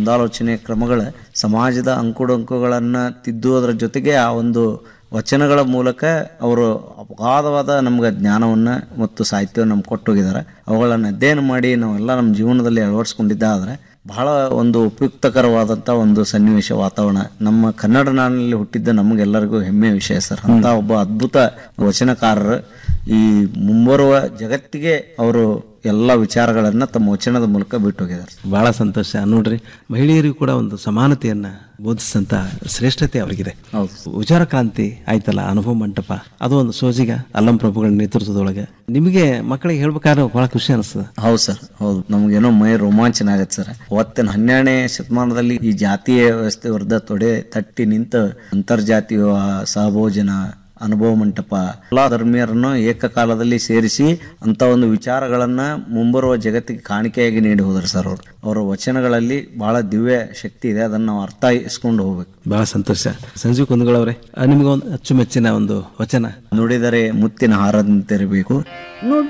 ಮುಂದಾಲೋಚನೆ ಕ್ರಮಗಳ ಸಮಾಜದ ಅಂಕುಡೊಂಕುಗಳನ್ನ ತಿದ್ದುವುದರ ಜೊತೆಗೆ ಆ ಒಂದು ವಚನಗಳ ಮೂಲಕ ಅವರು ಅಗಾಧವಾದ ನಮ್ಗೆ ಜ್ಞಾನವನ್ನ ಮತ್ತು ಸಾಹಿತ್ಯವನ್ನು ನಮ್ಗೆ ಕೊಟ್ಟೋಗಿದ್ದಾರೆ ಅವುಗಳನ್ನು ಅಧ್ಯಯನ ಮಾಡಿ ನಾವೆಲ್ಲ ನಮ್ಮ ಜೀವನದಲ್ಲಿ ಅಳವಡಿಸ್ಕೊಂಡಿದ್ದಾದ್ರೆ ಬಹಳ ಒಂದು ಉಪಯುಕ್ತಕರವಾದಂಥ ಒಂದು ಸನ್ನಿವೇಶ ವಾತಾವರಣ ನಮ್ಮ ಕನ್ನಡ ನಾಡಿನಲ್ಲಿ ಹುಟ್ಟಿದ್ದ ನಮಗೆಲ್ಲರಿಗೂ ಹೆಮ್ಮೆಯ ವಿಷಯ ಸರ್ ಅಂತ ಒಬ್ಬ ಅದ್ಭುತ ವಚನಕಾರರು ಈ ಮುಂಬರುವ ಜಗತ್ತಿಗೆ ಅವರು ಎಲ್ಲ ವಿಚಾರಗಳನ್ನ ತಮ್ಮ ವಚನದ ಮೂಲಕ ಬಿಟ್ಟು ಹೋಗಿದ್ದಾರೆ ಬಹಳ ಸಂತೋಷ ನೋಡ್ರಿ ಮಹಿಳೆಯರಿಗೂ ಕೂಡ ಒಂದು ಸಮಾನತೆಯನ್ನ ಬೋಧಿಸಂತ ಶ್ರೇಷ್ಠತೆ ಅವರಿಗಿದೆ ಹೌದು ವಿಚಾರ ಕ್ರಾಂತಿ ಆಯ್ತಲ್ಲ ಅನುಭವ ಮಂಟಪ ಅದು ಒಂದು ಸೋಜಿಗ ಅಲ್ಲಂ ಪ್ರಭುಗಳ ನೇತೃತ್ವದೊಳಗೆ ನಿಮಗೆ ಮಕ್ಕಳಿಗೆ ಹೇಳ್ಬೇಕಾದ್ರೆ ಬಹಳ ಖುಷಿ ಅನಿಸ್ತದೆ ಹೌದು ಸರ್ ಹೌದು ನಮಗೇನೋ ಮೈ ರೋಮಾಂಚನ ಆಗತ್ತೆ ಸರ್ ಅವತ್ತಿನ ಹನ್ನೆರಡನೇ ಶತಮಾನದಲ್ಲಿ ಈ ಜಾತೀಯ ವ್ಯವಸ್ಥೆ ವಿರುದ್ಧ ತೊಡೆ ತಟ್ಟಿ ನಿಂತ ಅಂತರ್ಜಾತೀಯ ಸಹಭೋಜನ ಅನುಭವ ಮಂಟಪ ಎಲ್ಲಾ ಧರ್ಮೀಯರನ್ನು ಏಕಕಾಲದಲ್ಲಿ ಸೇರಿಸಿ ಅಂತ ಒಂದು ವಿಚಾರಗಳನ್ನ ಮುಂಬರುವ ಜಗತ್ತಿಗೆ ಕಾಣಿಕೆಯಾಗಿ ನೀಡಿ ಹೋದ್ರು ಸರ್ ಅವರು ಅವರ ವಚನಗಳಲ್ಲಿ ಬಹಳ ದಿವ್ಯ ಶಕ್ತಿ ಇದೆ ಅದನ್ನ ನಾವು ಅರ್ಥೈಸ್ಕೊಂಡು ಹೋಗ್ಬೇಕು ಬಹಳ ಸಂತೋಷ ಸಂಜೀವ್ ಕುಂದಗಳವರೇ ನಿಮಗೆ ಒಂದು ಅಚ್ಚುಮೆಚ್ಚಿನ ಒಂದು ವಚನ ನುಡಿದರೆ ಮುತ್ತಿನ ಹಾರದಂತಿರಬೇಕು ನುಡಿ